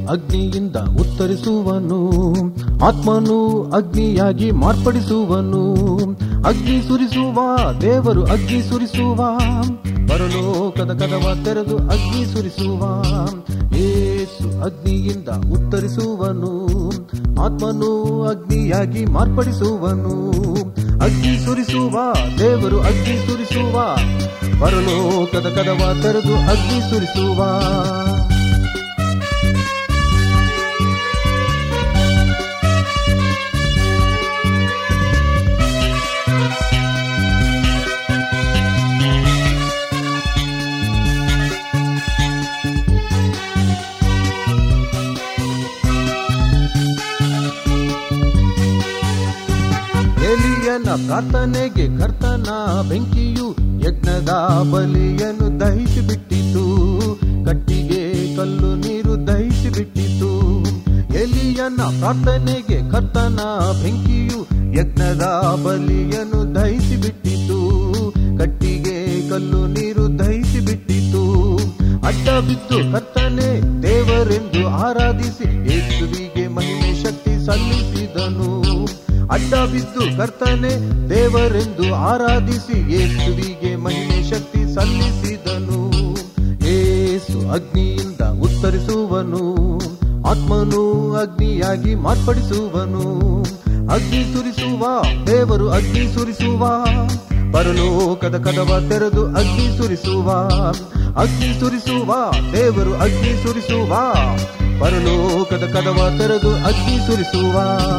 ಅಗ್ನಿಯಿಂದ ಉತ್ತರಿಸುವನು ಆತ್ಮನು ಅಗ್ನಿಯಾಗಿ ಮಾರ್ಪಡಿಸುವನು ಅಗ್ನಿ ಸುರಿಸುವ ದೇವರು ಅಗ್ನಿ ಸುರಿಸುವ ಪರಲೋಕದ ಕದವ ತೆರೆದು ಅಗ್ನಿ ಸುರಿಸುವ ಏಸು ಅಗ್ನಿಯಿಂದ ಉತ್ತರಿಸುವನು ಆತ್ಮನು ಅಗ್ನಿಯಾಗಿ ಮಾರ್ಪಡಿಸುವನು ಅಗ್ನಿ ಸುರಿಸುವ ದೇವರು ಅಗ್ನಿ ಸುರಿಸುವ ಪರಲೋಕದ ಕದವ ತೆರೆದು ಅಗ್ನಿ ಸುರಿಸುವ ಎಲಿಯನ ಪ್ರಾರ್ಥನೆಗೆ ಕರ್ತನ ಬೆಂಕಿಯು ಯಜ್ಞದ ಬಲಿಯನ್ನು ದಹಿಸಿ ಬಿಟ್ಟಿತು ಕಟ್ಟಿಗೆ ಕಲ್ಲು ನೀರು ದಹಿಸಿ ಬಿಟ್ಟಿತು ಎಲಿಯನ ಪ್ರಾರ್ಥನೆಗೆ ಕರ್ತನ ಬೆಂಕಿಯು ಯಜ್ಞದ ಬಲಿಯನ್ನು ದಹಿಸಿ ಬಿಟ್ಟಿತು ಕಟ್ಟಿಗೆ ಕಲ್ಲು ನೀರು ದಹಿಸಿ ಬಿಟ್ಟಿತು ಅಡ್ಡ ಬಿದ್ದು ಕರ್ತನೆ ದೇವರೆಂದು ಆರಾಧಿಸಿ ಯೇಸುವಿಗೆ ಮಹಿಮೆ ಶಕ್ತಿ ಸಲ್ಲಿಸಿದನು ಅಡ್ಡ ಬಿದ್ದು ಕರ್ತನೆ ದೇವರೆಂದು ಆರಾಧಿಸಿ ಯೇಸುವಿಗೆ ಮಹಿಮೆ ಶಕ್ತಿ ಸಲ್ಲಿಸಿದನು ಏಸು ಅಗ್ನಿಯಿಂದ ಉತ್ತರಿಸುವನು ಆತ್ಮನು ಅಗ್ನಿಯಾಗಿ ಮಾರ್ಪಡಿಸುವನು ಅಗ್ನಿ ಸುರಿಸುವ ದೇವರು ಅಗ್ನಿ ಸುರಿಸುವ ಪರಲೋಕದ ಕದವ ತೆರೆದು ಅಗ್ನಿ ಸುರಿಸುವ ಅಗ್ನಿ ಸುರಿಸುವ ದೇವರು ಅಗ್ನಿ ಸುರಿಸುವ ಪರಲೋಕದ ಕದವ ತೆರೆದು ಅಗ್ನಿ ಸುರಿಸುವ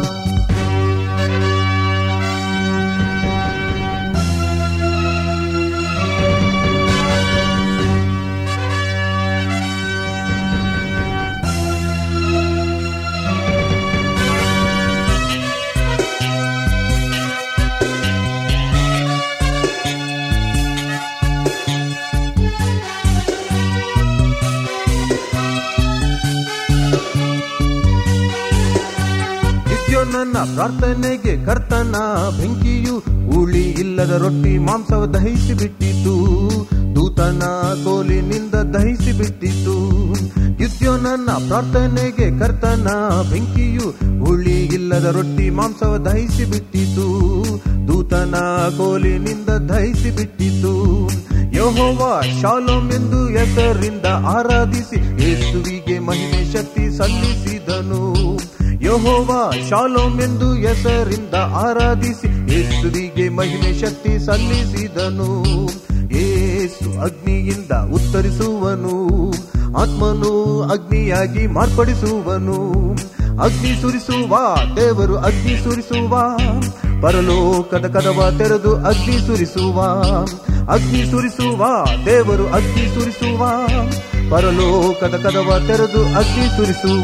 ನನ್ನ ಪ್ರಾರ್ಥನೆಗೆ ಕರ್ತನ ಬೆಂಕಿಯು ಉಳಿ ಇಲ್ಲದ ರೊಟ್ಟಿ ಮಾಂಸವ ದಹಿಸಿ ಬಿಟ್ಟಿತು ದೂತನ ಕೋಲಿನಿಂದ ದಹಿಸಿ ಬಿಟ್ಟಿತು ಯುದ್ಧ ನನ್ನ ಪ್ರಾರ್ಥನೆಗೆ ಕರ್ತನ ಬೆಂಕಿಯು ಉಳಿ ಇಲ್ಲದ ರೊಟ್ಟಿ ಮಾಂಸವ ದಹಿಸಿ ಬಿಟ್ಟಿತು ದೂತನ ಕೋಲಿನಿಂದ ದಹಿಸಿ ಬಿಟ್ಟಿತು ಯಹೋವ ಶಾಲೋಮ್ ಎಂದು ಹೆಸರಿಂದ ಆರಾಧಿಸಿ ಯೇಸುವಿಗೆ ಮಹಿಮೆ ಶಕ್ತಿ ಸಲ್ಲಿಸಿದನು ಯಹೋವ ಶಾಲೋಮ್ ಎಂದು ಹೆಸರಿಂದ ಆರಾಧಿಸಿ ಯೇಸುವಿಗೆ ಮಹಿಮೆ ಶಕ್ತಿ ಸಲ್ಲಿಸಿದನು ಏಸು ಅಗ್ನಿಯಿಂದ ಉತ್ತರಿಸುವನು ಆತ್ಮನು ಅಗ್ನಿಯಾಗಿ ಮಾರ್ಪಡಿಸುವನು ಅಗ್ನಿ ಸುರಿಸುವ ದೇವರು ಅಗ್ನಿ ಸುರಿಸುವ ಪರಲೋಕದ ಕದವ ತೆರೆದು ಅಗ್ನಿ ಸುರಿಸುವ ಅಗ್ನಿ ಸುರಿಸುವ ದೇವರು ಅಗ್ನಿ ಸುರಿಸುವ ಪರಲೋಕದ ಕದವ ತೆರೆದು ಅಗ್ನಿ ಸುರಿಸುವ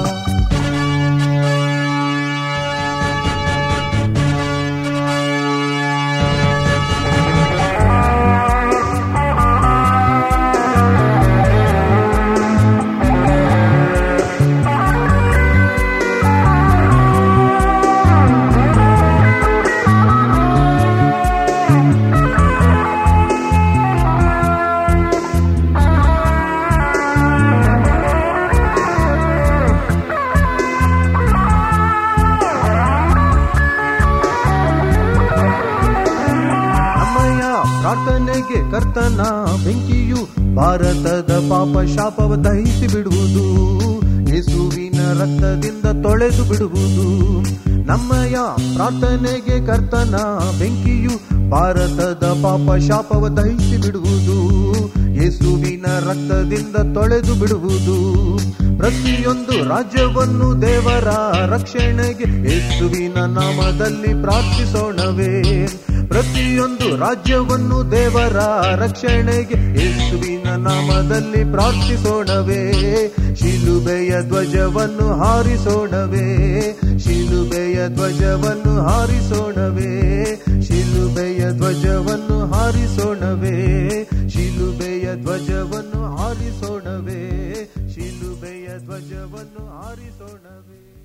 ನಮ್ಮಯ್ಯ ಪ್ರಾರ್ಥನೆಗೆ ಕರ್ತನ ಬೆಂಕಿಯು ಭಾರತದ ಪಾಪ ಶಾಪವ ದಹಿಸಿ ಬಿಡುವುದು ಯೇಸುವಿನ ರಕ್ತದಿಂದ ತೊಳೆದು ಬಿಡುವುದು ನಮ್ಮಯ್ಯ ಪ್ರಾರ್ಥನೆಗೆ ಕರ್ತನ ಬೆಂಕಿಯು ಭಾರತದ ಪಾಪ ಶಾಪವ ದಹಿಸಿ ಬಿಡುವುದು ಯೇಸುವಿನ ರಕ್ತದಿಂದ ತೊಳೆದು ಬಿಡುವುದು ಪ್ರತಿಯೊಂದು ರಾಜ್ಯವನ್ನು ದೇವರ ರಕ್ಷಣೆಗೆ ಯೇಸುವಿನ ನಾಮದಲ್ಲಿ ಪ್ರಾರ್ಥಿಸೋಣವೇ ಪ್ರತಿಯೊಂದು ರಾಜ್ಯವನ್ನು ದೇವರ ರಕ್ಷಣೆಗೆ ಯೇಸುವಿನ ನಾಮದಲ್ಲಿ ಪ್ರಾರ್ಥಿಸೋಣವೇ ಶಿಲುಬೆಯ ಧ್ವಜವನ್ನು ಹಾರಿಸೋಣವೇ ಶಿಲುಬೆಯ ಧ್ವಜವನ್ನು ಹಾರಿಸೋಣವೇ ಶಿಲುಬೆಯ ಧ್ವಜವನ್ನು ಹಾರಿಸೋಣವೇ ಶಿಲುಬೆಯ ಧ್ವಜವನ್ನು ಹಾರಿಸೋಣವೇ ಶಿಲುಬೆಯ ಧ್ವಜವನ್ನು ಹಾರಿಸೋಣವೇ